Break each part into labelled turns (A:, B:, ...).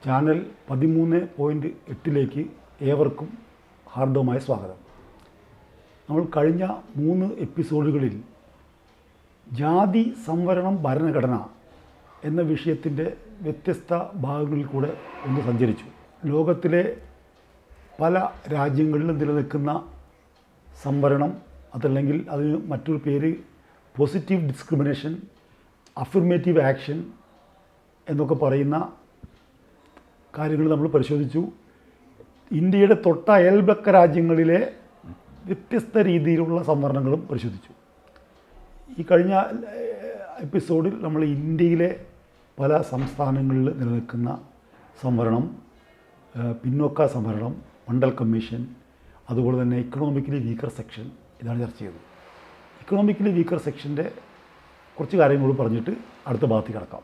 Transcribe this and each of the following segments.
A: channel പതിമൂന്ന് point എട്ടിലേക്ക് ഏവർക്കും ഹാർദവമായ സ്വാഗതം നമ്മൾ കഴിഞ്ഞ മൂന്ന് എപ്പിസോഡുകളിൽ ജാതി സംവരണം ഭരണഘടന എന്ന വിഷയത്തിൻ്റെ വ്യത്യസ്ത ഭാഗങ്ങളിൽ കൂടെ ഒന്ന് സഞ്ചരിച്ചു ലോകത്തിലെ പല രാജ്യങ്ങളിലും നിലനിൽക്കുന്ന സംവരണം അതല്ലെങ്കിൽ അതിന് മറ്റൊരു പേര് പോസിറ്റീവ് ഡിസ്ക്രിമിനേഷൻ അഫിർമേറ്റീവ് ആക്ഷൻ എന്നൊക്കെ പറയുന്ന കാര്യങ്ങൾ നമ്മൾ പരിശോധിച്ചു ഇന്ത്യയുടെ തൊട്ട അയൽപക്ക രാജ്യങ്ങളിലെ വ്യത്യസ്ത രീതിയിലുള്ള സംവരണങ്ങളും പരിശോധിച്ചു ഈ കഴിഞ്ഞ എപ്പിസോഡിൽ നമ്മൾ ഇന്ത്യയിലെ പല സംസ്ഥാനങ്ങളിൽ നിലനിൽക്കുന്ന സംവരണം ഏഹ് പിന്നോക്ക സംവരണം മണ്ഡൽ കമ്മീഷൻ അതുപോലെ തന്നെ ഇക്കണോമിക്കലി വീക്കർ സെക്ഷൻ ഇതാണ് ചർച്ച ചെയ്തത് ഇക്കണോമിക്കലി വീക്കർ സെക്ഷൻ്റെ കുറച്ച് കാര്യങ്ങൾ പറഞ്ഞിട്ട് അടുത്ത ഭാഗത്തേക്ക് കിടക്കാം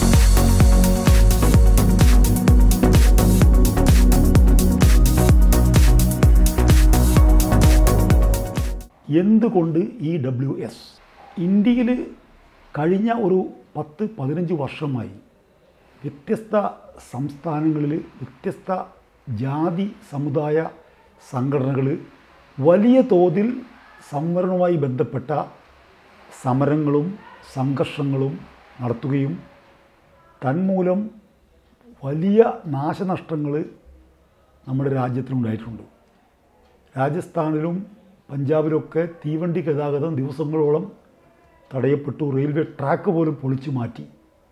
A: എന്തുകൊണ്ട് ഇ ഡബ്ല്യു എസ് ഇന്ത്യയിൽ കഴിഞ്ഞ ഒരു പത്ത് പതിനഞ്ച് വർഷമായി വ്യത്യസ്ത സംസ്ഥാനങ്ങളിൽ വ്യത്യസ്ത ജാതി സമുദായ സംഘടനകൾ വലിയ തോതിൽ സംവരണവുമായി ബന്ധപ്പെട്ട സമരങ്ങളും സംഘർഷങ്ങളും നടത്തുകയും തന്മൂലം വലിയ നാശനഷ്ടങ്ങൾ നമ്മുടെ രാജ്യത്തിനുണ്ടായിട്ടുണ്ട് രാജസ്ഥാനിലും പഞ്ചാബിലൊക്കെ തീവണ്ടി ഗതാഗതം ദിവസങ്ങളോളം തടയപ്പെട്ടു റെയിൽവേ ട്രാക്ക് പോലും പൊളിച്ചു മാറ്റി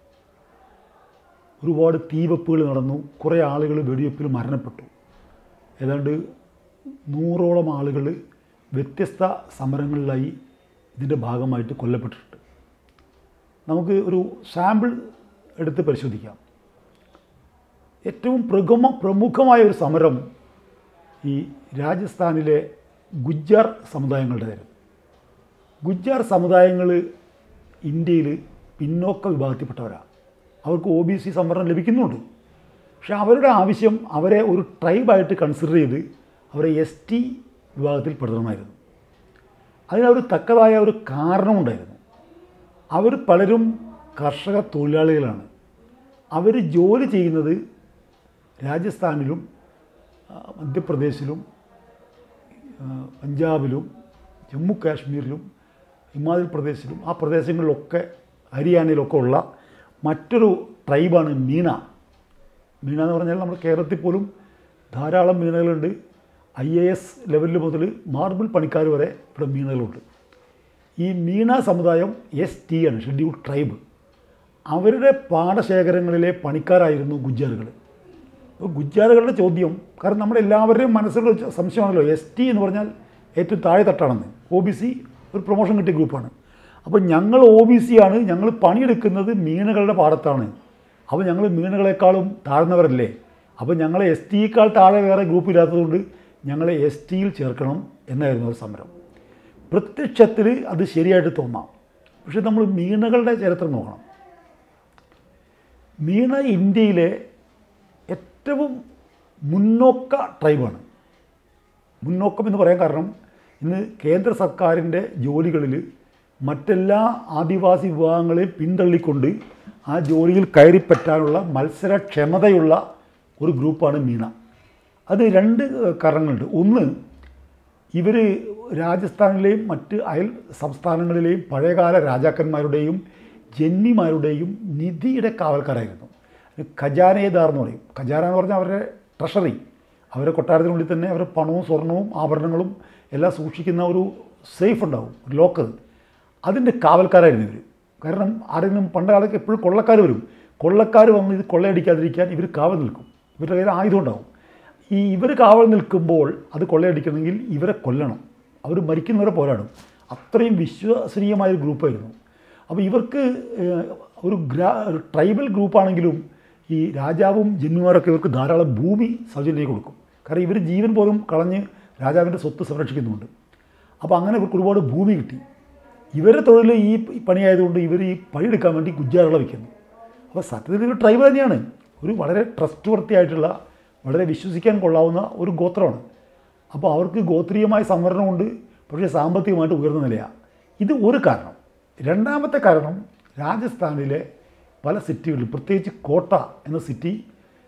A: ഒരുപാട് തീവെപ്പുകൾ നടന്നു കുറേ ആളുകൾ വെടിവെപ്പിൽ മരണപ്പെട്ടു ഏതാണ്ട് നൂറോളം ആളുകൾ വ്യത്യസ്ത സമരങ്ങളിലായി ഇതിൻ്റെ ഭാഗമായിട്ട് കൊല്ലപ്പെട്ടിട്ടുണ്ട് നമുക്ക് ഒരു സാമ്പിൾ എടുത്ത് പരിശോധിക്കാം ഏറ്റവും പ്രഗമ പ്രമുഖമായ ഒരു സമരം ഈ രാജസ്ഥാനിലെ ഗുജ്ജാർ സമുദായങ്ങളുടേതായിരുന്നു ഗുജ്ജാർ സമുദായങ്ങൾ ഇന്ത്യയിൽ പിന്നോക്ക വിഭാഗത്തിൽപ്പെട്ടവരാണ് അവർക്ക് ഒ ബി സി സംവരണം ലഭിക്കുന്നുണ്ട് പക്ഷെ അവരുടെ ആവശ്യം അവരെ ഒരു ട്രൈബായിട്ട് കൺസിഡർ ചെയ്ത് അവരെ എസ് ടി വിഭാഗത്തിൽ പെടുത്തണമായിരുന്നു അതിനവർ തക്കതായ ഒരു കാരണമുണ്ടായിരുന്നു അവർ പലരും കർഷക തൊഴിലാളികളാണ് അവർ ജോലി ചെയ്യുന്നത് രാജസ്ഥാനിലും ആ, മധ്യപ്രദേശിലും ആ, പഞ്ചാബിലും ജമ്മു കാശ്മീരിലും ഹിമാചൽ പ്രദേശിലും ആ പ്രദേശങ്ങളിലൊക്കെ ഹരിയാനയിലൊക്കെ ഉള്ള മറ്റൊരു ട്രൈബാണ് മീണ മീണ എന്ന് പറഞ്ഞാൽ നമ്മുടെ കേരളത്തിൽ പോലും ധാരാളം മീണകളുണ്ട് ഐ എ എസ് ലെവലിൽ മുതൽ മാർബിൾ പണിക്കാർ വരെ ഇവിടെ മീണകളുണ്ട് ഈ മീണ സമുദായം എസ് ടി ആണ് ഷെഡ്യൂൾ ട്രൈബ് അവരുടെ പാടശേഖരങ്ങളിലെ പണിക്കാരായിരുന്നു ഗുജ്ജാറുകൾ അപ്പോൾ ഗുജ്ജാറുകളുടെ ചോദ്യം കാരണം നമ്മുടെ എല്ലാവരുടെയും മനസ്സിലുള്ള ഒരു സംശയമാണല്ലോ എസ് ടി എന്ന് പറഞ്ഞാൽ ഏറ്റവും താഴെ തട്ടാണെന്ന് ഒ ബി സി ഒരു പ്രൊമോഷൻ കിട്ടിയ ഗ്രൂപ്പാണ് അപ്പോൾ ഞങ്ങൾ ഒ ബി സി ആണ് ഞങ്ങൾ പണിയെടുക്കുന്നത് മീനുകളുടെ പാടത്താണ് അപ്പോൾ ഞങ്ങൾ മീനുകളെക്കാളും താഴ്ന്നവരല്ലേ അപ്പോൾ ഞങ്ങളെ എസ് ടിയേക്കാൾ താഴെ വേറെ ഗ്രൂപ്പ് ഇല്ലാത്തതുകൊണ്ട് ഞങ്ങളെ എസ് ടിയിൽ ചേർക്കണം എന്നായിരുന്നു ഒരു സമരം പ്രത്യക്ഷത്തിൽ അത് ശരിയായിട്ട് തോന്നാം പക്ഷെ നമ്മൾ മീനുകളുടെ ചരിത്രം നോക്കണം മീണ ഇന്ത്യയിലെ ഏറ്റവും മുന്നോക്ക ട്രൈബാണ് മുന്നോക്കം എന്ന് പറയാൻ കാരണം ഇന്ന് കേന്ദ്ര സർക്കാരിൻ്റെ ജോലികളിൽ മറ്റെല്ലാ ആദിവാസി വിഭാഗങ്ങളെയും പിന്തള്ളിക്കൊണ്ട് ആ ജോലിയിൽ കയറിപ്പറ്റാനുള്ള മത്സരക്ഷമതയുള്ള ഒരു ഗ്രൂപ്പാണ് മീണ അത് രണ്ട് കാരണങ്ങളുണ്ട് ഒന്ന് ഇവർ രാജസ്ഥാനിലെയും മറ്റ് അയൽ സംസ്ഥാനങ്ങളിലെയും പഴയകാല രാജാക്കന്മാരുടെയും ജന്മിമാരുടെയും നിധിയുടെ കാവൽക്കാരായിരുന്നു ഖജാനേദാർ എന്ന് പറയും ഖജാന എന്ന് പറഞ്ഞാൽ അവരുടെ ട്രഷറി അവരുടെ കൊട്ടാരത്തിനുള്ളിൽ തന്നെ അവരുടെ പണവും സ്വർണവും ആഭരണങ്ങളും എല്ലാം സൂക്ഷിക്കുന്ന ഒരു സേഫ് ഉണ്ടാവും ഒരു ലോക്കർ അതിൻ്റെ കാവൽക്കാരായിരുന്നു ഇവർ കാരണം ആരെങ്കിലും പണ്ട് കാലത്ത് എപ്പോഴും കൊള്ളക്കാർ വരും കൊള്ളക്കാർ വന്ന് ഇത് കൊള്ളയടിക്കാതിരിക്കാൻ ഇവർ കാവൽ നിൽക്കും ഇവരുടെ കയ്യിൽ ആയുധം ഉണ്ടാവും ഈ ഇവർ കാവൽ നിൽക്കുമ്പോൾ അത് കൊള്ളയടിക്കണമെങ്കിൽ ഇവരെ കൊല്ലണം അവർ മരിക്കുന്നവരെ പോരാടും അത്രയും വിശ്വസനീയമായ ഒരു ഗ്രൂപ്പായിരുന്നു അപ്പോൾ ഇവർക്ക് ഏഹ്, ഒരു ഗ്രാ ഒരു ട്രൈബൽ ഗ്രൂപ്പാണെങ്കിലും ഈ രാജാവും ജന്മിമാരൊക്കെ ഇവർക്ക് ധാരാളം ഭൂമി സൗജന്യം കൊടുക്കും കാരണം ഇവർ ജീവൻ പോലും കളഞ്ഞ് രാജാവിൻ്റെ സ്വത്ത് സംരക്ഷിക്കുന്നുണ്ട് അപ്പോൾ അങ്ങനെ ഇവർക്ക് ഒരുപാട് ഭൂമി കിട്ടി ഇവരുടെ തൊഴിൽ ഈ പണിയായതുകൊണ്ട് ഇവർ ഈ പണിയെടുക്കാൻ വേണ്ടി ഗുജ്ജാറുകളെ വയ്ക്കുന്നു അപ്പോൾ സത്യത്തിൽ ഒരു ട്രൈബ് തന്നെയാണ് ഒരു വളരെ ട്രസ്റ്റ് വർത്തിയായിട്ടുള്ള വളരെ വിശ്വസിക്കാൻ കൊള്ളാവുന്ന ഒരു ഗോത്രമാണ് അപ്പോൾ അവർക്ക് ഗോത്രീയമായ സംവരണമുണ്ട് പക്ഷേ സാമ്പത്തികമായിട്ട് ഉയർന്ന നിലയാണ് ഇത് ഒരു കാരണം രണ്ടാമത്തെ കാരണം രാജസ്ഥാനിലെ പല സിറ്റികളിൽ പ്രത്യേകിച്ച് കോട്ട എന്ന സിറ്റി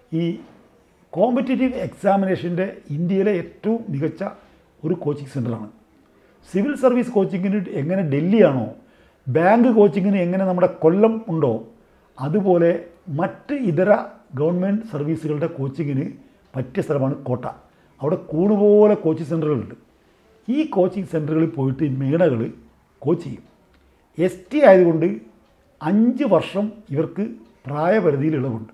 A: ഈ കോമ്പറ്റേറ്റീവ് എക്സാമിനേഷൻ്റെ ഇന്ത്യയിലെ ഏറ്റവും മികച്ച ഒരു കോച്ചിങ് സെൻ്ററാണ് സിവിൽ സർവീസ് കോച്ചിങ്ങിന് എങ്ങനെ ഡൽഹിയാണോ ബാങ്ക് കോച്ചിങ്ങിന് എങ്ങനെ നമ്മുടെ കൊല്ലം ഉണ്ടോ അതുപോലെ മറ്റ് ഇതര ഗവൺമെൻറ് സർവീസുകളുടെ കോച്ചിങ്ങിന് പറ്റിയ സ്ഥലമാണ് കോട്ട അവിടെ കൂണുപോലെ കോച്ചിങ് സെൻ്ററുകളുണ്ട് ഈ കോച്ചിങ് സെൻ്ററുകളിൽ പോയിട്ട് ഈ മീണകൾ കോച്ച് ചെയ്യും എസ് ടി ആയതുകൊണ്ട് അഞ്ച് വർഷം ഇവർക്ക് പ്രായപരിധിയിൽ ഇളവുണ്ട്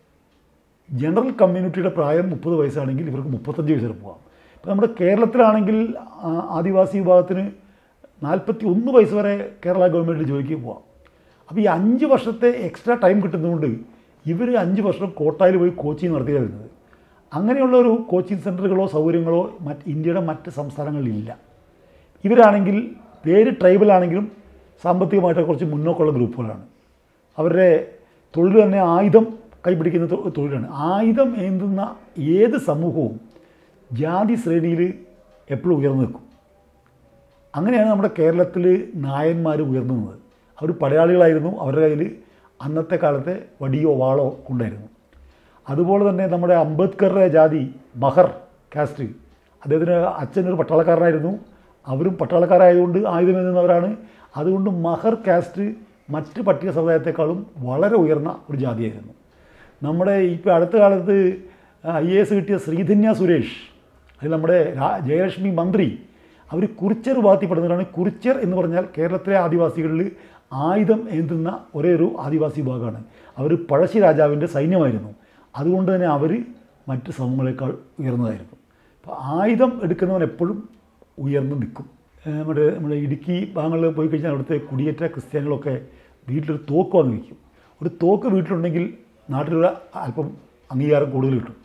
A: ജനറൽ കമ്മ്യൂണിറ്റിയുടെ പ്രായം മുപ്പത് വയസ്സാണെങ്കിൽ ഇവർക്ക് മുപ്പത്തഞ്ച് വയസ്സ് വരെ പോകാം ഇപ്പോൾ നമ്മുടെ കേരളത്തിലാണെങ്കിൽ ആ, ആദിവാസി വിഭാഗത്തിന് നാൽപ്പത്തി ഒന്ന് വയസ്സ് വരെ കേരള ഗവൺമെൻറ് ജോലിക്ക് പോകാം അപ്പോൾ ഈ അഞ്ച് വർഷത്തെ എക്സ്ട്രാ ടൈം കിട്ടുന്നതുകൊണ്ട് ഇവർ അഞ്ച് വർഷം കോട്ടായിൽ പോയി കോച്ചിങ് നടത്തിയാണ് വരുന്നത് അങ്ങനെയുള്ള ഒരു കോച്ചിങ് സെൻറ്ററുകളോ സൗകര്യങ്ങളോ മറ്റ് ഇന്ത്യയുടെ മറ്റ് സംസ്ഥാനങ്ങളിലില്ല ഇവരാണെങ്കിൽ പേര് ട്രൈബൽ ആണെങ്കിലും സാമ്പത്തികമായിട്ട് കുറച്ച് മുന്നോക്കമുള്ള ഗ്രൂപ്പുകളാണ് അവരുടെ തൊഴിൽ തന്നെ ആയുധം കൈപിടിക്കുന്ന തൊ- തൊഴിലാണ് ആയുധം ഏന്തുന്ന ഏത് സമൂഹവും ജാതി ശ്രേണിയിൽ എപ്പോഴും ഉയർന്നു നിൽക്കും അങ്ങനെയാണ് നമ്മുടെ കേരളത്തിൽ നായന്മാർ ഉയർന്നു നിന്നത് അവർ പടയാളികളായിരുന്നു അവരുടെ കയ്യിൽ അന്നത്തെ കാലത്തെ വടിയോ വാളോ ഉണ്ടായിരുന്നു അതുപോലെ തന്നെ നമ്മുടെ അംബേദ്കറുടെ ജാതി മഹർ കാസ്റ്റ് അദ്ദേഹത്തിന് അച്ഛനൊരു പട്ടാളക്കാരനായിരുന്നു അവരും പട്ടാളക്കാരായതുകൊണ്ട് ആയുധമേന്തുന്നവരാണ് അതുകൊണ്ട് മഹർ കാസ്റ്റ് മറ്റ് പട്ടിക സമുദായത്തെക്കാളും വളരെ ഉയർന്ന ഒരു ജാതിയായിരുന്നു നമ്മുടെ ഇപ്പോൾ അടുത്ത കാലത്ത് ഐ എ എസ് കിട്ടിയ ശ്രീധന്യ സുരേഷ് അത് നമ്മുടെ രാ- ജയലക്ഷ്മി മന്ത്രി അവർ കുറിച്ചർ വിഭാഗത്തിൽപ്പെടുന്നവരാണ് കുറിച്ചർ എന്ന് പറഞ്ഞാൽ കേരളത്തിലെ ആദിവാസികളിൽ ആയുധം ഏന്തുന്ന ഒരേ ഒരു ആദിവാസി വിഭാഗമാണ് അവർ പഴശ്ശി രാജാവിൻ്റെ സൈന്യമായിരുന്നു അതുകൊണ്ട് തന്നെ അവർ മറ്റ് സമൂഹങ്ങളെക്കാൾ ഉയർന്നതായിരുന്നു അപ്പോൾ ആയുധം എടുക്കുന്നവൻ എപ്പോഴും ഉയർന്നു നിൽക്കും ഏഹ് നമ്മുടെ നമ്മുടെ ഇടുക്കി ഭാഗങ്ങളിൽ പോയി കഴിഞ്ഞാൽ അവിടുത്തെ കുടിയേറ്റ ക്രിസ്ത്യാനികളൊക്കെ വീട്ടിലൊരു തോക്ക് വാങ്ങി വയ്ക്കും ഒരു തോക്ക് വീട്ടിലുണ്ടെങ്കിൽ നാട്ടിലൊരു അല്പം അംഗീകാരം കൂടുതൽ കിട്ടും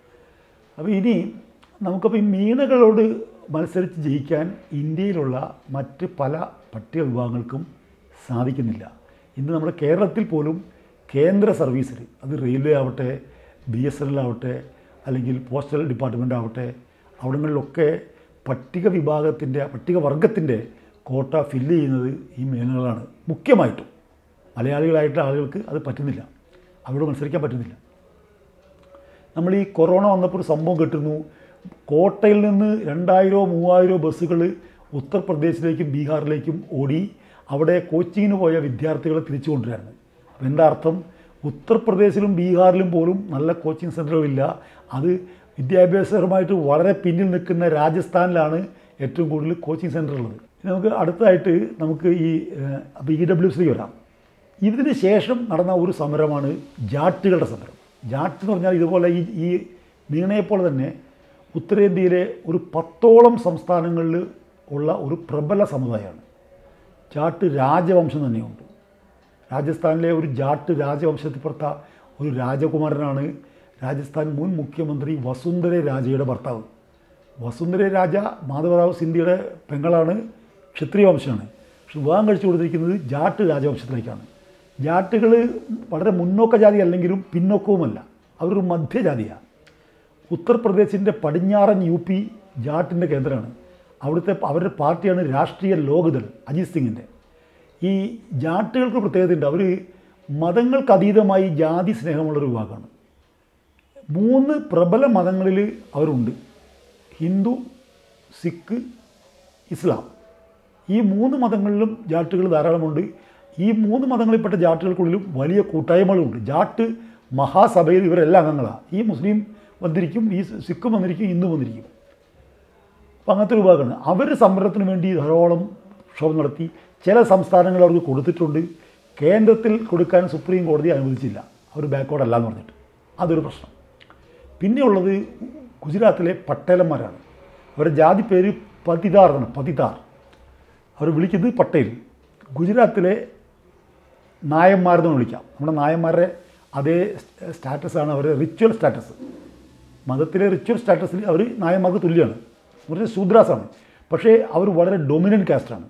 A: അപ്പോൾ ഇനി നമുക്കപ്പോൾ ഈ മീനുകളോട് മത്സരിച്ച് ജയിക്കാൻ ഇന്ത്യയിലുള്ള മറ്റ് പല പട്ടിക വിഭാഗങ്ങൾക്കും സാധിക്കുന്നില്ല ഇന്ന് നമ്മുടെ കേരളത്തിൽ പോലും കേന്ദ്ര സർവീസിൽ അത് റെയിൽവേ ആവട്ടെ ബി എസ് എൻ എൽ ആവട്ടെ അല്ലെങ്കിൽ പോസ്റ്റൽ ഡിപ്പാർട്ട്മെൻ്റ് ആവട്ടെ അവിടങ്ങളിലൊക്കെ പട്ടിക വിഭാഗത്തിൻ്റെ പട്ടിക വർഗത്തിൻ്റെ കോട്ട ഫില്ല് ചെയ്യുന്നത് ഈ മീനുകളാണ് മുഖ്യമായിട്ടും മലയാളികളായിട്ടുള്ള ആളുകൾക്ക് അത് പറ്റുന്നില്ല അവരോട് മത്സരിക്കാൻ പറ്റുന്നില്ല നമ്മൾ ഈ കൊറോണ വന്നപ്പോൾ ഒരു സംഭവം കിട്ടുന്നു കോട്ടയിൽ നിന്ന് രണ്ടായിരോ മൂവായിരോ ബസ്സുകൾ ഉത്തർപ്രദേശിലേക്കും ബീഹാറിലേക്കും ഓടി അവിടെ കോച്ചിങ്ങിന് പോയ വിദ്യാർത്ഥികളെ തിരിച്ചു കൊണ്ടുവരാണ് അപ്പോൾ എന്താ അർത്ഥം ഉത്തർപ്രദേശിലും ബീഹാറിലും പോലും നല്ല കോച്ചിങ് സെൻ്ററുകളില്ല അത് വിദ്യാഭ്യാസപരമായിട്ട് വളരെ പിന്നിൽ നിൽക്കുന്ന രാജസ്ഥാനിലാണ് ഏറ്റവും കൂടുതൽ കോച്ചിങ് സെൻ്റർ ഉള്ളത് ഇനി നമുക്ക് അടുത്തതായിട്ട് നമുക്ക് ഈ ബി ഡബ്ല്യു സി വരാം ഇതിന് ശേഷം നടന്ന ഒരു സമരമാണ് ജാട്ടുകളുടെ സമരം ജാട്ട് എന്ന് പറഞ്ഞാൽ ഇതുപോലെ ഈ ഈ മീണയെപ്പോലെ തന്നെ ഉത്തരേന്ത്യയിലെ ഒരു പത്തോളം സംസ്ഥാനങ്ങളിൽ ഉള്ള ഒരു പ്രബല സമുദായമാണ് ജാട്ട് രാജവംശം തന്നെയുണ്ട് രാജസ്ഥാനിലെ ഒരു ജാട്ട് രാജവംശത്തിൽപ്പെട്ട ഒരു രാജകുമാരനാണ് രാജസ്ഥാൻ മുൻ മുഖ്യമന്ത്രി വസുന്ധര രാജയുടെ ഭർത്താവ് വസുന്ധര രാജ മാധവറാവ് സിന്ധ്യയുടെ പെങ്ങളാണ് ക്ഷത്രിയ വംശമാണ് പക്ഷെ വിവാഹം കഴിച്ചു കൊടുത്തിരിക്കുന്നത് ജാട്ട് രാജവംശത്തിലേക്കാണ് ജാട്ടുകൾ വളരെ മുന്നോക്ക ജാതി അല്ലെങ്കിലും പിന്നോക്കവുമല്ല അവരൊരു മധ്യജാതിയാണ് ഉത്തർപ്രദേശിൻ്റെ പടിഞ്ഞാറൻ യു പി ജാട്ടിൻ്റെ കേന്ദ്രമാണ് അവിടുത്തെ അവരുടെ പാർട്ടിയാണ് രാഷ്ട്രീയ ലോക്ദൾ അജിത് സിംഗിൻ്റെ ഈ ജാട്ടുകൾക്ക് പ്രത്യേകതയുണ്ട് അവർ മതങ്ങൾക്ക് അതീതമായി ജാതി സ്നേഹമുള്ളൊരു വിഭാഗമാണ് മൂന്ന് പ്രബല മതങ്ങളിൽ അവരുണ്ട് ഹിന്ദു സിഖ് ഇസ്ലാം ഈ മൂന്ന് മതങ്ങളിലും ജാട്ടുകൾ ധാരാളമുണ്ട് ഈ മൂന്ന് മതങ്ങളിൽപ്പെട്ട ജാട്ടുകൾക്കുള്ളിലും വലിയ കൂട്ടായ്മകളുണ്ട് ജാട്ട് മഹാസഭയിൽ ഇവരെല്ലാം അംഗങ്ങളാണ് ഈ മുസ്ലിം വന്നിരിക്കും ഈ സിഖും വന്നിരിക്കും ഹിന്ദു വന്നിരിക്കും അപ്പം അങ്ങനത്തെ ഒരു വിഭാഗമാണ് അവർ സമരത്തിന് വേണ്ടി ധാരാളം ക്ഷോഭം നടത്തി ചില സംസ്ഥാനങ്ങൾ അവർക്ക് കൊടുത്തിട്ടുണ്ട് കേന്ദ്രത്തിൽ കൊടുക്കാൻ സുപ്രീം കോടതി അനുവദിച്ചില്ല അവർ ബാക്ക്വേർഡ് അല്ല എന്ന് പറഞ്ഞിട്ട് അതൊരു പ്രശ്നം പിന്നെയുള്ളത് ഗുജറാത്തിലെ പട്ടേലന്മാരാണ് അവരുടെ ജാതി പേര് പതിതാർ എന്നാണ് പതിതാർ അവർ വിളിക്കുന്നത് പട്ടേൽ ഗുജറാത്തിലെ നായന്മാരെന്ന് വിളിക്കാം നമ്മുടെ നായന്മാരുടെ അതേ സ്റ്റാറ്റസാണ് അവരുടെ റിച്വൽ സ്റ്റാറ്റസ് മതത്തിലെ റിച്വൽ സ്റ്റാറ്റസിൽ അവർ നായന്മാർക്ക് തുല്യമാണ് എന്ന് പറഞ്ഞാൽ ശൂദ്രാസാണ് പക്ഷേ അവർ വളരെ ഡൊമിനൻ്റ് കാസ്റ്റാണ്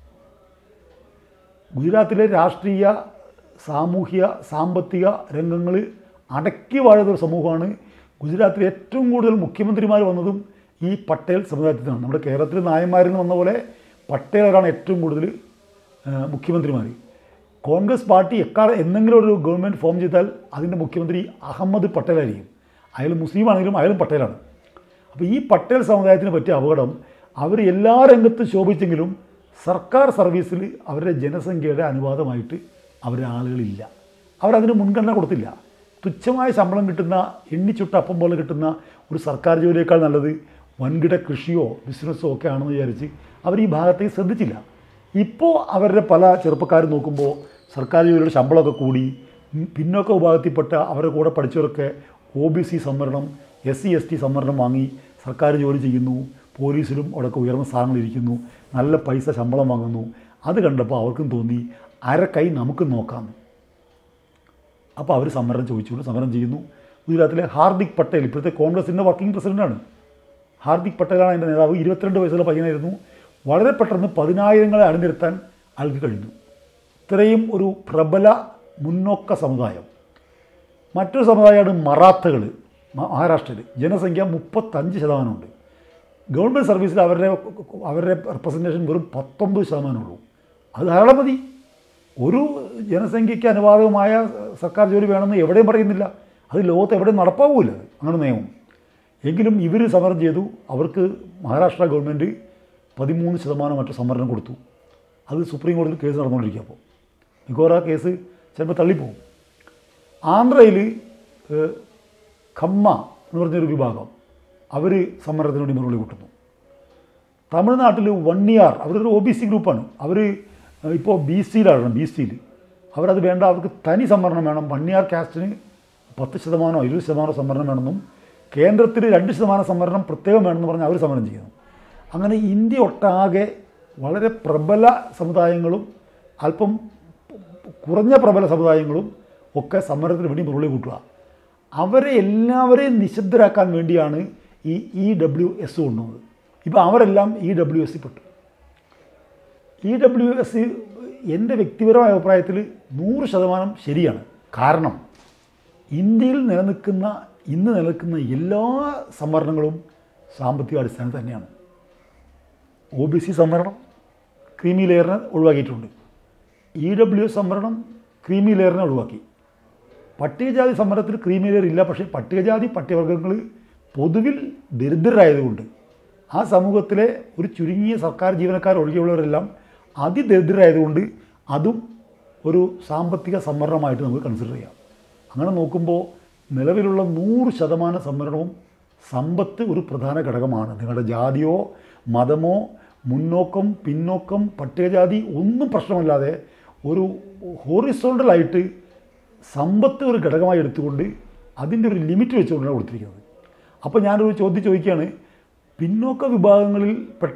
A: ഗുജറാത്തിലെ രാഷ്ട്രീയ സാമൂഹ്യ സാമ്പത്തിക രംഗങ്ങൾ അടക്കി വാഴുന്ന ഒരു സമൂഹമാണ് ഗുജറാത്തിലെ ഏറ്റവും കൂടുതൽ മുഖ്യമന്ത്രിമാർ വന്നതും ഈ പട്ടേൽ സമുദായത്തിൽ നിന്നാണ് നമ്മുടെ കേരളത്തിൽ നായന്മാരിൽ നിന്ന് വന്ന പോലെ പട്ടേലരാണ് ഏറ്റവും കൂടുതൽ ആ, മുഖ്യമന്ത്രിമാർ കോൺഗ്രസ് പാർട്ടി എക്കാലം എന്തെങ്കിലും ഒരു ഗവൺമെൻറ് ഫോം ചെയ്താൽ അതിൻ്റെ മുഖ്യമന്ത്രി അഹമ്മദ് പട്ടേലായിരിക്കും അയാൾ മുസ്ലിം ആണെങ്കിലും അയാളും പട്ടേലാണ് അപ്പോൾ ഈ പട്ടേൽ സമുദായത്തിന് പറ്റിയ അപകടം അവർ എല്ലാ രംഗത്തും ശോഭിച്ചെങ്കിലും സർക്കാർ സർവീസിൽ അവരുടെ ജനസംഖ്യയുടെ അനുപാതമായിട്ട് അവരുടെ ആളുകളില്ല അവരതിന് മുൻഗണന കൊടുത്തില്ല തുച്ഛമായ ശമ്പളം കിട്ടുന്ന എണ്ണിച്ചുട്ട അപ്പം പോലെ കിട്ടുന്ന ഒരു സർക്കാർ ജോലിയേക്കാൾ നല്ലത് വൻകിട കൃഷിയോ ബിസിനസ്സോ ഒക്കെ ആണെന്ന് വിചാരിച്ച് അവർ ഈ ഭാഗത്തേക്ക് ശ്രദ്ധിച്ചില്ല ഇപ്പോൾ അവരുടെ പല ചെറുപ്പക്കാരും നോക്കുമ്പോൾ സർക്കാർ ജോലിയുടെ ശമ്പളമൊക്കെ കൂടി ഉം, പിന്നോക്ക വിഭാഗത്തിൽപ്പെട്ട അവരുടെ കൂടെ പഠിച്ചവരൊക്കെ ഒ ബി സി സംവരണം എസ് സി എസ് ടി സംവരണം വാങ്ങി സർക്കാർ ജോലി ചെയ്യുന്നു പോലീസിലും അവിടെയൊക്കെ ഉയർന്ന സ്ഥാനങ്ങളിരിക്കുന്നു നല്ല പൈസ ശമ്പളം വാങ്ങുന്നു അത് കണ്ടപ്പോൾ അവർക്കും തോന്നി അരക്കൈ നമുക്ക് നോക്കാം അപ്പോൾ അവർ സമരം ചോദിച്ചുകൊണ്ട് സമരം ചെയ്യുന്നു ഗുജറാത്തിലെ ഹാർദിക് പട്ടേൽ ഇപ്പോഴത്തെ കോൺഗ്രസിൻ്റെ വർക്കിംഗ് പ്രസിഡൻ്റാണ് ഹാർദിക് പട്ടേലാണ് അതിൻ്റെ നേതാവ് ഇരുപത്തിരണ്ട് വയസ്സുള്ള പയ്യനായിരുന്നു വളരെ പെട്ടെന്ന് പതിനായിരങ്ങളെ അണിനിരത്താൻ ആൾക്ക് കഴിഞ്ഞു ഇത്രയും ഒരു പ്രബല മുന്നോക്ക സമുദായം മറ്റൊരു സമുദായമാണ് മറാത്തകൾ മഹാരാഷ്ട്രയിൽ ജനസംഖ്യ മുപ്പത്തഞ്ച് ശതമാനമുണ്ട് ഗവൺമെൻറ് സർവീസിൽ അവരുടെ അവരുടെ റെപ്രസെൻറ്റേഷൻ വെറും പത്തൊമ്പത് ശതമാനമുള്ളൂ അത് ധാരാളം മതി ഒരു ജനസംഖ്യയ്ക്ക് അനുവാദമായ സർക്കാർ ജോലി വേണമെന്ന് എവിടെയും പറയുന്നില്ല അത് ലോകത്ത് എവിടെയും നടപ്പാവില്ല അങ്ങനെ നിയമം എങ്കിലും ഇവർ സമരം ചെയ്തു അവർക്ക് മഹാരാഷ്ട്ര ഗവൺമെൻറ് പതിമൂന്ന് ശതമാനം മറ്റു സംവരണം കൊടുത്തു അത് സുപ്രീം കോടതിയിൽ കേസ് നടന്നുകൊണ്ടിരിക്കുക അപ്പോൾ മിക്കവാറും ആ കേസ് ചിലപ്പോൾ തള്ളിപ്പോവും ആന്ധ്രയിൽ ഏഹ്, ഖമ്മ എന്ന് പറഞ്ഞൊരു വിഭാഗം അവർ സമരത്തിന് വേണ്ടി മറുപടി കൂട്ടുന്നു തമിഴ്നാട്ടിൽ വണ്ണിയാർ അവരൊരു ഒ ബി സി ഗ്രൂപ്പാണ് അവർ ഇപ്പോൾ ബി സിയിലാണ് ബി സിയിൽ അവരത് വേണ്ട അവർക്ക് തനി സംവരണം വേണം വണ്ണിയാർ കാസ്റ്റിന് പത്ത് ശതമാനമോ ഇരുപത് ശതമാനമോ സംവരണം വേണമെന്നും കേന്ദ്രത്തിൽ രണ്ട് ശതമാനം സംവരണം പ്രത്യേകം വേണമെന്ന് പറഞ്ഞ് അവർ സമരം ചെയ്യുന്നു അങ്ങനെ ഇന്ത്യ ഒട്ടാകെ വളരെ പ്രബല സമുദായങ്ങളും അല്പം കുറഞ്ഞ പ്രബല സമുദായങ്ങളും ഒക്കെ സമരത്തിന് വേണ്ടി മുറുളി കൂട്ടുക അവരെ എല്ലാവരെയും നിശബ്ദരാക്കാൻ വേണ്ടിയാണ് ഈ ഇ ഡബ്ല്യു എസ് കൊണ്ടുവന്നത് ഇപ്പോൾ അവരെല്ലാം ഇ ഡബ്ല്യു എസ്സിൽ പെട്ടു ഇ ഡബ്ല്യു എസ് എൻ്റെ വ്യക്തിപരമായ അഭിപ്രായത്തിൽ നൂറ് ശതമാനം ശരിയാണ് കാരണം ഇന്ത്യയിൽ നിലനിൽക്കുന്ന ഇന്ന് നിലനിൽക്കുന്ന എല്ലാ സംവരണങ്ങളും സാമ്പത്തിക അടിസ്ഥാനത്തിൽ തന്നെയാണ് ഒ ബി സി സംവരണം ക്രീമി ലെയറിനെ ഒഴിവാക്കിയിട്ടുണ്ട് ഇ ഡബ്ല്യു എസ് സംവരണം ക്രീമി ലെയറിനെ ഒഴിവാക്കി പട്ടികജാതി സമരത്തിൽ ക്രീമി ലെയർ ഇല്ല പക്ഷേ പട്ടികജാതി പട്ടികവർഗ്ഗങ്ങൾ പൊതുവിൽ ദരിദ്രരായതുകൊണ്ട് ആ സമൂഹത്തിലെ ഒരു ചുരുങ്ങിയ സർക്കാർ ജീവനക്കാർ ഒഴികെയുള്ളവരെല്ലാം അതിദരിദ്രരായതുകൊണ്ട് അതും ഒരു സാമ്പത്തിക സംവരണമായിട്ട് നമുക്ക് കൺസിഡർ ചെയ്യാം അങ്ങനെ നോക്കുമ്പോൾ നിലവിലുള്ള നൂറ് ശതമാനം സംവരണവും സമ്പത്ത് ഒരു പ്രധാന ഘടകമാണ് നിങ്ങളുടെ ജാതിയോ മതമോ മുന്നോക്കം പിന്നോക്കം പട്ടികജാതി ഒന്നും പ്രശ്നമല്ലാതെ ഒരു ഹോറിസോണ്ടലായിട്ട് സമ്പത്ത് ഒരു ഘടകമായി എടുത്തുകൊണ്ട് അതിൻ്റെ ഒരു ലിമിറ്റ് വെച്ചുകൊണ്ടാണ് കൊടുത്തിരിക്കുന്നത് അപ്പോൾ ഞാനൊരു ചോദ്യം ചോദിക്കുകയാണ് പിന്നോക്ക വിഭാഗങ്ങളിൽപ്പെട്ട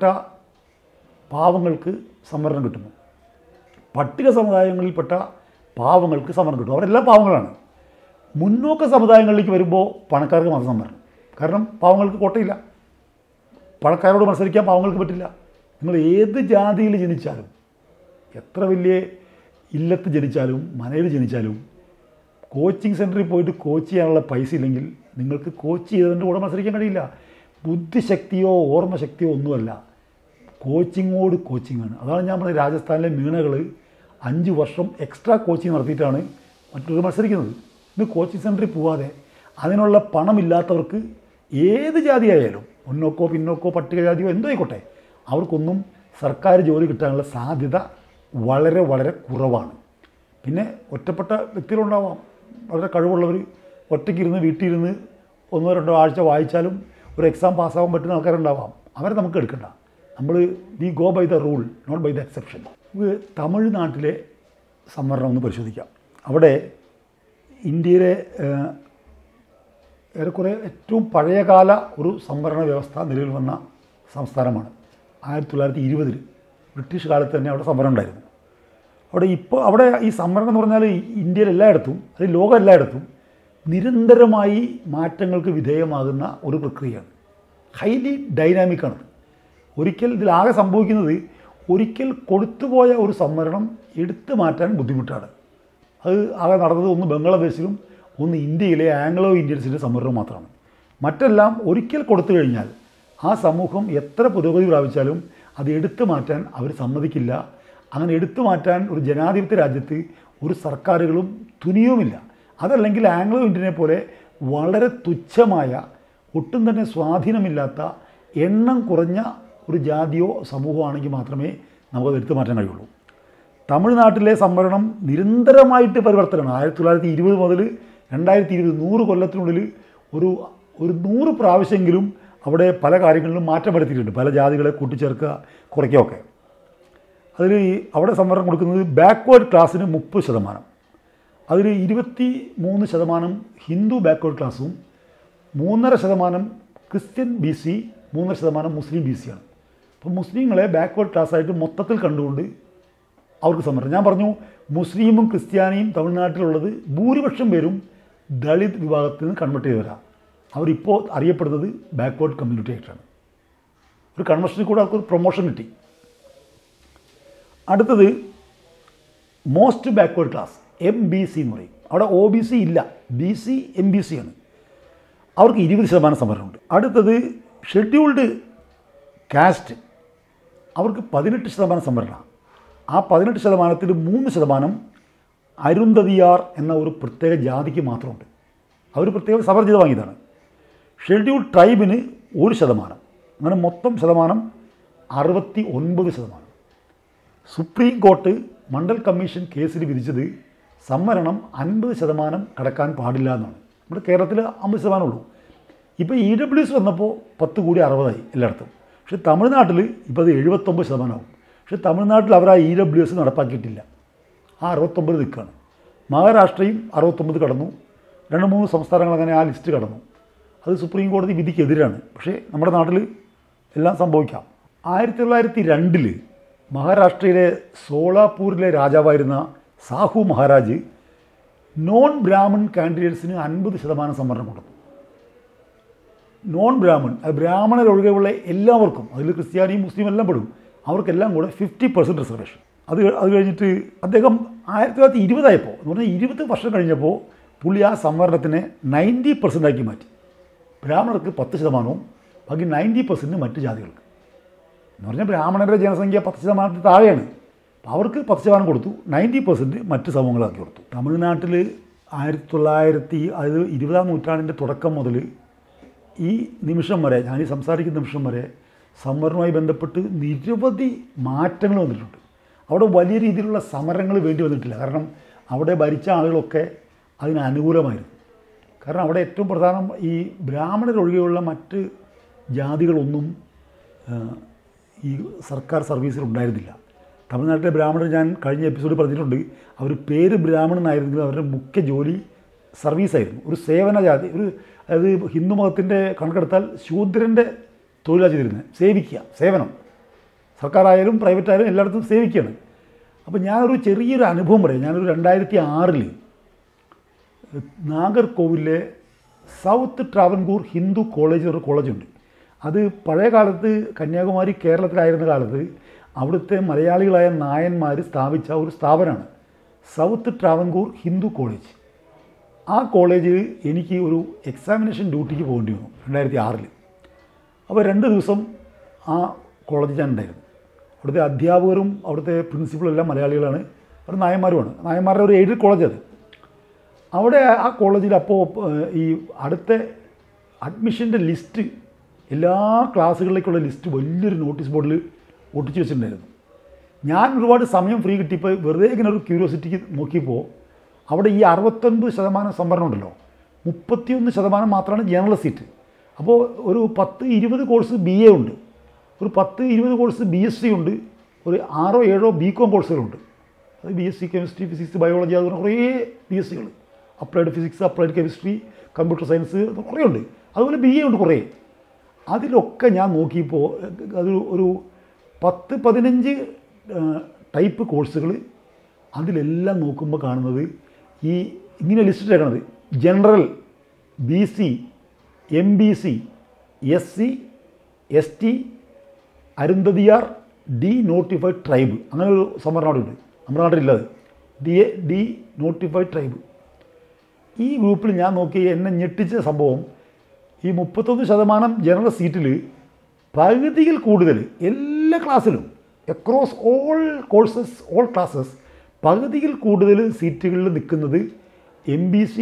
A: പാവങ്ങൾക്ക് സംവരണം കിട്ടുന്നു പട്ടിക സമുദായങ്ങളിൽപ്പെട്ട പാവങ്ങൾക്ക് സംവരണം കിട്ടും അവരെല്ലാം പാവങ്ങളാണ് മുന്നോക്ക സമുദായങ്ങളിലേക്ക് വരുമ്പോൾ പണക്കാർക്ക് മാത്രം സംവരണം കാരണം പാവങ്ങൾക്ക് കോട്ടയില്ല പണക്കാരോട് മത്സരിക്കാൻ പാവങ്ങൾക്ക് പറ്റില്ല നിങ്ങൾ ഏത് ജാതിയിൽ ജനിച്ചാലും എത്ര വലിയ ഇല്ലത്ത് ജനിച്ചാലും മനയിൽ ജനിച്ചാലും കോച്ചിങ് സെൻറ്ററിൽ പോയിട്ട് കോച്ച് ചെയ്യാനുള്ള പൈസ ഇല്ലെങ്കിൽ നിങ്ങൾക്ക് കോച്ച് ചെയ്തതിൻ്റെ കൂടെ മത്സരിക്കാൻ കഴിയില്ല ബുദ്ധിശക്തിയോ ഓർമ്മശക്തിയോ ഒന്നുമല്ല കോച്ചിങ്ങോട് കോച്ചിങ്ങാണ് അതാണ് ഞാൻ പറഞ്ഞത് രാജസ്ഥാനിലെ മീണകൾ അഞ്ച് വർഷം എക്സ്ട്രാ കോച്ചിങ് നടത്തിയിട്ടാണ് മറ്റൊരു മത്സരിക്കുന്നത് ഇത് കോച്ചിങ് സെൻറ്ററിൽ പോവാതെ അതിനുള്ള പണമില്ലാത്തവർക്ക് ഏത് ജാതിയായാലും മുന്നോക്കോ പിന്നോക്കോ പട്ടികജാതിയോ എന്തോ ആയിക്കോട്ടെ അവർക്കൊന്നും സർക്കാർ ജോലി കിട്ടാനുള്ള സാധ്യത വളരെ വളരെ കുറവാണ് പിന്നെ ഒറ്റപ്പെട്ട വ്യക്തികളുണ്ടാവാം വളരെ കഴിവുള്ളവർ ഒറ്റയ്ക്കിരുന്ന് വീട്ടിലിരുന്ന് ഒന്നോ രണ്ടോ ആഴ്ച വായിച്ചാലും ഒരു എക്സാം പാസ്സാവാൻ പറ്റുന്ന ആൾക്കാരുണ്ടാവാം അവരെ നമുക്ക് എടുക്കണ്ട നമ്മൾ we go by the rule not by the exception നമുക്ക് തമിഴ്നാട്ടിലെ സംവരണം ഒന്ന് പരിശോധിക്കാം അവിടെ ഇന്ത്യയിലെ ഏഹ്, ഏറെക്കുറെ ഏറ്റവും പഴയകാല ഒരു സംവരണ വ്യവസ്ഥ നിലവിൽ വന്ന സംസ്ഥാനമാണ് ആയിരത്തി തൊള്ളായിരത്തി ഇരുപതിൽ ബ്രിട്ടീഷ് കാലത്ത് തന്നെ അവിടെ സംവരണം ഉണ്ടായിരുന്നു അവിടെ ഇപ്പോൾ അവിടെ ഈ സംവരണം എന്ന് പറഞ്ഞാൽ ഇന്ത്യയിൽ എല്ലായിടത്തും അത് ലോകം എല്ലായിടത്തും നിരന്തരമായി മാറ്റങ്ങൾക്ക് വിധേയമാകുന്ന ഒരു പ്രക്രിയയാണ് ഹൈലി ഡൈനാമിക്കാണ് ഒരിക്കൽ ഇതിലാകെ സംഭവിക്കുന്നത് ഒരിക്കൽ കൊടുത്തുപോയ ഒരു സംവരണം എടുത്തു മാറ്റാൻ ബുദ്ധിമുട്ടാണ് അത് ആകെ നടന്നത് ഒന്ന് ബംഗ്ലാദേശിലും ഒന്ന് ഇന്ത്യയിലെ ആംഗ്ലോ ഇന്ത്യൻസിൻ്റെ സംവരണം മാത്രമാണ് മറ്റെല്ലാം ഒരിക്കൽ കൊടുത്തു കഴിഞ്ഞാൽ ആ സമൂഹം എത്ര പുരോഗതി പ്രാപിച്ചാലും അത് എടുത്തു മാറ്റാൻ അവർ സമ്മതിക്കില്ല അങ്ങനെ എടുത്തു മാറ്റാൻ ഒരു ജനാധിപത്യ രാജ്യത്ത് ഒരു സർക്കാരുകളും തുനിയുമില്ല അതല്ലെങ്കിൽ ആംഗ്ലോ ഇന്ത്യനെ പോലെ വളരെ തുച്ഛമായ ഒട്ടും തന്നെ സ്വാധീനമില്ലാത്ത എണ്ണം കുറഞ്ഞ ഒരു ജാതിയോ സമൂഹമോ ആണെങ്കിൽ മാത്രമേ നമുക്കത് എടുത്തു മാറ്റാൻ കഴിയുള്ളൂ തമിഴ്നാട്ടിലെ സംവരണം നിരന്തരമായിട്ട് പരിവർത്തനമാണ് ആയിരത്തി തൊള്ളായിരത്തി ഇരുപത് മുതൽ രണ്ടായിരത്തി ഇരുപത് നൂറ് കൊല്ലത്തിനുള്ളിൽ ഒരു ഒരു നൂറ് പ്രാവശ്യമെങ്കിലും അവിടെ പല കാര്യങ്ങളിലും മാറ്റം വരുത്തിയിട്ടുണ്ട് പല ജാതികളെ കൂട്ടിച്ചേർക്കുക കുറയ്ക്കുകയൊക്കെ അതിൽ ഈ അവിടെ സംവരണം കൊടുക്കുന്നത് ബാക്ക്വേർഡ് ക്ലാസ്സിന് മുപ്പത് ശതമാനം അതിൽ ഇരുപത്തി മൂന്ന് ശതമാനം ഹിന്ദു ബാക്ക്വേർഡ് ക്ലാസ്സും മൂന്നര ശതമാനം ക്രിസ്ത്യൻ ബി സി മൂന്നര ശതമാനം മുസ്ലിം ബി സി ആണ് അപ്പോൾ മുസ്ലിങ്ങളെ ബാക്ക്വേർഡ് ക്ലാസ്സായിട്ട് മൊത്തത്തിൽ കണ്ടുകൊണ്ട് അവർക്ക് സംവരണം ഞാൻ പറഞ്ഞു മുസ്ലിമും ക്രിസ്ത്യാനിയും തമിഴ്നാട്ടിലുള്ളത് ഭൂരിപക്ഷം പേരും ദളിത് വിഭാഗത്തിൽ നിന്ന് കൺവെർട്ട് ചെയ്തവരാണ് അവരിപ്പോൾ അറിയപ്പെടുന്നത് ബാക്ക്വേർഡ് കമ്മ്യൂണിറ്റി ആയിട്ടാണ് ഒരു കൺവെർഷനിൽ കൂടെ അവർക്ക് പ്രൊമോഷൻ കിട്ടി അടുത്തത് most backward class M B C എന്ന് പറയും അവിടെ ഒ ബി സി ഇല്ല B C M B C ആണ് അവർക്ക് ഇരുപത് ശതമാനം സംവരണമുണ്ട് അടുത്തത് ഷെഡ്യൂൾഡ് കാസ്റ്റ് അവർക്ക് പതിനെട്ട് ശതമാനം സംവരണമാണ് ആ പതിനെട്ട് ശതമാനത്തിൽ മൂന്ന് ശതമാനം അരുന്ധതിയാർ എന്ന ഒരു പ്രത്യേക ജാതിക്ക് മാത്രമുണ്ട് അവർ പ്രത്യേക സവർജിത വാങ്ങിയതാണ് ഷെഡ്യൂൾ ട്രൈബിന് ഒരു ശതമാനം അങ്ങനെ മൊത്തം ശതമാനം അറുപത്തി ഒൻപത് ശതമാനം സുപ്രീം കോർട്ട് മണ്ഡൽ കമ്മീഷൻ കേസിൽ വിധിച്ചത് സംവരണം അൻപത് ശതമാനം കടക്കാൻ പാടില്ല എന്നാണ് നമ്മുടെ കേരളത്തിൽ അമ്പത് ശതമാനമുള്ളൂ ഇപ്പോൾ ഇ ഡബ്ല്യു എസ് വന്നപ്പോൾ പത്ത് കൂടി അറുപതായി എല്ലായിടത്തും പക്ഷേ തമിഴ്നാട്ടിൽ ഇപ്പോൾ അത് എഴുപത്തൊമ്പത് ശതമാനമാവും പക്ഷേ തമിഴ്നാട്ടിൽ അവർ ആ ഇ ഡബ്ല്യു എസ് നടപ്പാക്കിയിട്ടില്ല ആ അറുപത്തൊമ്പത് നിൽക്കുകയാണ് മഹാരാഷ്ട്രയും അറുപത്തൊമ്പത് കടന്നു രണ്ട് മൂന്ന് സംസ്ഥാനങ്ങൾ അങ്ങനെ ആ ലിസ്റ്റ് കടന്നു അത് സുപ്രീം കോടതി വിധിക്കെതിരാണ് പക്ഷേ നമ്മുടെ നാട്ടിൽ എല്ലാം സംഭവിക്കാം ആയിരത്തി തൊള്ളായിരത്തി രണ്ടിൽ മഹാരാഷ്ട്രയിലെ സോളാപൂരിലെ രാജാവായിരുന്ന സാഹു മഹാരാജ് നോൺ ബ്രാഹ്മൺ കാൻഡിഡേറ്റ്സിന് അൻപത് ശതമാനം സംവരണം കൊടുത്തു നോൺ ബ്രാഹ്മൺ അത് ബ്രാഹ്മണരൊഴികെയുള്ള എല്ലാവർക്കും അതിൽ ക്രിസ്ത്യാനിയും മുസ്ലിം എല്ലാം പെടും അവർക്കെല്ലാം കൂടെ ഫിഫ്റ്റി പെർസെൻറ്റ് റിസർവേഷൻ അത് അത് കഴിഞ്ഞിട്ട് അദ്ദേഹം ആയിരത്തി തൊള്ളായിരത്തി ഇരുപതായപ്പോൾ എന്ന് പറഞ്ഞാൽ ഇരുപത് വർഷം കഴിഞ്ഞപ്പോൾ പുള്ളി ആ സംവരണത്തിനെ നയൻറ്റി പെർസെൻ്റ് ആക്കി മാറ്റി ബ്രാഹ്മണർക്ക് പത്ത് ശതമാനവും ബാക്കി നയൻറ്റി പെർസെൻറ്റ് മറ്റ് ജാതികൾക്ക് എന്ന് പറഞ്ഞാൽ ബ്രാഹ്മണരുടെ ജനസംഖ്യ പത്ത് ശതമാനത്തിൽ താഴെയാണ് അപ്പോൾ അവർക്ക് പത്ത് ശതമാനം കൊടുത്തു നയൻറ്റി പെർസെൻറ്റ് മറ്റ് സമൂഹങ്ങളാക്കി കൊടുത്തു തമിഴ്നാട്ടിൽ ആയിരത്തി തൊള്ളായിരത്തി അതായത് ഇരുപതാം നൂറ്റാണ്ടിൻ്റെ തുടക്കം മുതൽ ഈ നിമിഷം വരെ ഞാൻ ഈ സംസാരിക്കുന്ന നിമിഷം വരെ സംവരണവുമായി ബന്ധപ്പെട്ട് നിരവധി മാറ്റങ്ങൾ വന്നിട്ടുണ്ട് അവിടെ വലിയ രീതിയിലുള്ള സമരങ്ങൾ വേണ്ടി വന്നിട്ടില്ല കാരണം അവിടെ ഭരിച്ച ആളുകളൊക്കെ അതിന് അനുകൂലമായിരുന്നു കാരണം അവിടെ ഏറ്റവും പ്രധാനം ഈ ബ്രാഹ്മണരൊഴികെയുള്ള മറ്റ് ജാതികളൊന്നും ആ, ഈ സർക്കാർ സർവീസിൽ ഉണ്ടായിരുന്നില്ല തമിഴ്നാട്ടിലെ ബ്രാഹ്മണർ ഞാൻ കഴിഞ്ഞ എപ്പിസോഡിൽ പറഞ്ഞിട്ടുണ്ട് അവർ പേര് ബ്രാഹ്മണനായിരുന്നെങ്കിലും അവരുടെ മുഖ്യ ജോലി സർവീസായിരുന്നു ഒരു സേവന ജാതി ഒരു അതായത് ഹിന്ദു മതത്തിൻ്റെ കണക്കെടുത്താൽ ശൂദ്രൻ്റെ തൊഴിലാണ് ചെയ്തിരുന്നത് സേവിക്കുക സേവനം സർക്കാരായാലും പ്രൈവറ്റ് ആയാലും എല്ലായിടത്തും സേവിക്കുകയാണ് അപ്പോൾ ഞാനൊരു ചെറിയൊരു അനുഭവം പറയാം ഞാനൊരു രണ്ടായിരത്തി ആറിൽ നാഗർകോവിലെ സൗത്ത് ട്രാവൻകൂർ ഹിന്ദു കോളേജ് ഒരു കോളേജുണ്ട് അത് പഴയ കാലത്ത് കന്യാകുമാരി കേരളത്തിലായിരുന്ന കാലത്ത് അവിടുത്തെ മലയാളികളായ നായന്മാർ സ്ഥാപിച്ച ഒരു സ്ഥാപനമാണ് സൗത്ത് ട്രാവൻകൂർ ഹിന്ദു കോളേജ് ആ കോളേജിൽ എനിക്ക് ഒരു എക്സാമിനേഷൻ ഡ്യൂട്ടിക്ക് പോകേണ്ടി വന്നു രണ്ടായിരത്തി ആറിൽ അപ്പോൾ രണ്ട് ദിവസം ആ കോളേജിൽ ഞാൻ ഉണ്ടായിരുന്നു അവിടുത്തെ അധ്യാപകരും അവിടുത്തെ പ്രിൻസിപ്പളും എല്ലാം മലയാളികളാണ് അവർ നായന്മാരുമാണ് നായന്മാരുടെ ഒരു എയ്ഡഡ് കോളേജ് അത് അവിടെ ആ കോളേജിൽ അപ്പോൾ ഈ അടുത്ത അഡ്മിഷൻ്റെ ലിസ്റ്റ് എല്ലാ ക്ലാസ്സുകളിലേക്കുള്ള ലിസ്റ്റ് വലിയൊരു നോട്ടീസ് ബോർഡിൽ ഒട്ടിച്ച് വെച്ചിട്ടുണ്ടായിരുന്നു ഞാൻ ഒരുപാട് സമയം ഫ്രീ കിട്ടിയപ്പോൾ വെറുതെ ഇങ്ങനെ ഒരു ക്യൂരിയോസിറ്റിക്ക് നോക്കിയപ്പോൾ അവിടെ ഈ അറുപത്തൊൻപത് ശതമാനം സംവരണം ഉണ്ടല്ലോ മുപ്പത്തിയൊന്ന് ശതമാനം മാത്രമാണ് ജനറൽ സീറ്റ് അപ്പോൾ ഒരു പത്ത് ഇരുപത് കോഴ്സ് ബി എ ഉണ്ട് ഒരു പത്ത് ഇരുപത് കോഴ്സ് ബി എസ് സി ഉണ്ട് ഒരു ആറോ ഏഴോ ബി കോം കോഴ്സുകളുണ്ട് അത് B S C chemistry physics biology അതുപോലെ കുറേ ബി എസ് സികൾ applied physics applied chemistry computer science കുറേ ഉണ്ട് അതുപോലെ ബി എ ഉണ്ട് കുറേ അതിലൊക്കെ ഞാൻ നോക്കിയപ്പോൾ അത് ഒരു പത്ത് പതിനഞ്ച് ടൈപ്പ് കോഴ്സുകൾ അതിലെല്ലാം നോക്കുമ്പോൾ കാണുന്നത് ഈ ഇങ്ങനെ ലിസ്റ്റ് ഇട്ടേക്കണത് general B C M B C S C S T Arunthathiyar D notified tribe അങ്ങനെ ഒരു സംവരണം അവിടെ ഉണ്ട് നമ്മുടെ നാട്ടിലില്ലത് D A D notified tribe ഈ ഗ്രൂപ്പിൽ ഞാൻ നോക്കി എന്നെ ഞെട്ടിച്ച സംഭവം ഈ മുപ്പത്തൊന്ന് ശതമാനം ജനറൽ സീറ്റിൽ പകുതിയിൽ കൂടുതൽ എല്ലാ ക്ലാസ്സിലും across all courses all classes പകുതിയിൽ കൂടുതൽ സീറ്റുകളിൽ നിൽക്കുന്നത് M B C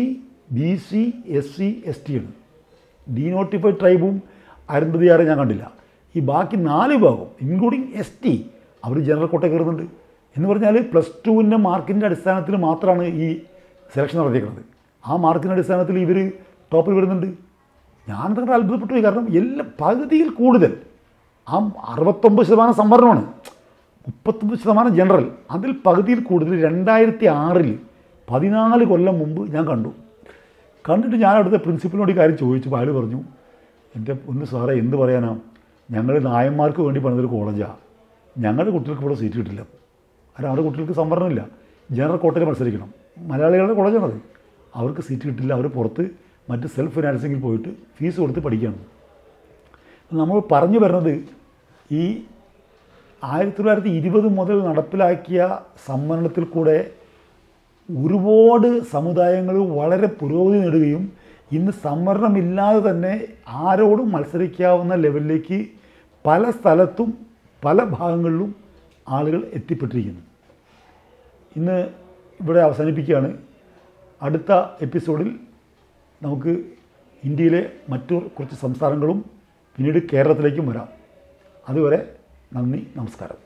A: B C S C S T ആണ് ഡീനോട്ടിഫൈഡ് ട്രൈബും അരുന്ധതിയാരെ ഞാൻ കണ്ടില്ല ഈ ബാക്കി നാല് വിഭാഗം ഇൻക്ലൂഡിങ് എസ് ടി അവർ ജനറൽ കോട്ട കയറുന്നുണ്ട് എന്ന് പറഞ്ഞാൽ പ്ലസ് ടുവിൻ്റെ മാർക്കിൻ്റെ അടിസ്ഥാനത്തിൽ മാത്രമാണ് ഈ സെലക്ഷൻ നടത്തിയിരിക്കുന്നത് ആ മാർക്കിൻ്റെ അടിസ്ഥാനത്തിൽ ഇവർ ടോപ്പിൽ വരുന്നുണ്ട് ഞാനതൊക്കെ അത്ഭുതപ്പെട്ടു പോയി കാരണം എല്ലാ പകുതിയിൽ കൂടുതൽ ആ അറുപത്തൊമ്പത് ശതമാനം സംവരണമാണ് മുപ്പത്തൊമ്പത് ശതമാനം ജനറൽ അതിൽ പകുതിയിൽ കൂടുതൽ രണ്ടായിരത്തി ആറിൽ പതിനാല് കൊല്ലം മുമ്പ് ഞാൻ കണ്ടു കണ്ടിട്ട് ഞാൻ അവിടുത്തെ പ്രിൻസിപ്പലിനോട് ഈ കാര്യം ചോദിച്ചപ്പോൾ അയാൾ പറഞ്ഞു എൻ്റെ ഒന്ന് സാറേ എന്ത് പറയാനാ ഞങ്ങൾ നായന്മാർക്ക് വേണ്ടി പണിതൊരു കോളേജാണ് ഞങ്ങളുടെ കുട്ടികൾക്ക് ഇവിടെ സീറ്റ് കിട്ടില്ല കാരണം അവരുടെ കുട്ടികൾക്ക് സംവരണമില്ല ജനറൽ കോട്ടയിൽ മത്സരിക്കണം മലയാളികളുടെ കോളേജാണത് അവർക്ക് സീറ്റ് കിട്ടില്ല അവർ പുറത്ത് മറ്റ് സെൽഫ് ഫിനാൻസിങ്ങിൽ പോയിട്ട് ഫീസ് കൊടുത്ത് പഠിക്കുകയാണ് നമ്മൾ പറഞ്ഞു വരുന്നത് ഈ ആയിരത്തി തൊള്ളായിരത്തി ഇരുപത് മുതൽ നടപ്പിലാക്കിയ സംവരണത്തിൽ കൂടെ ഒരുപാട് സമുദായങ്ങൾ വളരെ പുരോഗതി നേടുകയും ഇന്ന് സംവരണമില്ലാതെ തന്നെ ആരോടും മത്സരിക്കാവുന്ന ലെവലിലേക്ക് പല സ്ഥലത്തും പല ഭാഗങ്ങളിലും ആളുകൾ എത്തിപ്പെട്ടിരിക്കുന്നു ഇന്ന് ഇവിടെ അവസാനിപ്പിക്കുകയാണ് അടുത്ത എപ്പിസോഡിൽ നമുക്ക് ഇന്ത്യയിലെ മറ്റു കുറച്ച് സംസ്ഥാനങ്ങളും പിന്നീട് കേരളത്തിലേക്കും വരാം അതുവരെ നന്ദി നമസ്കാരം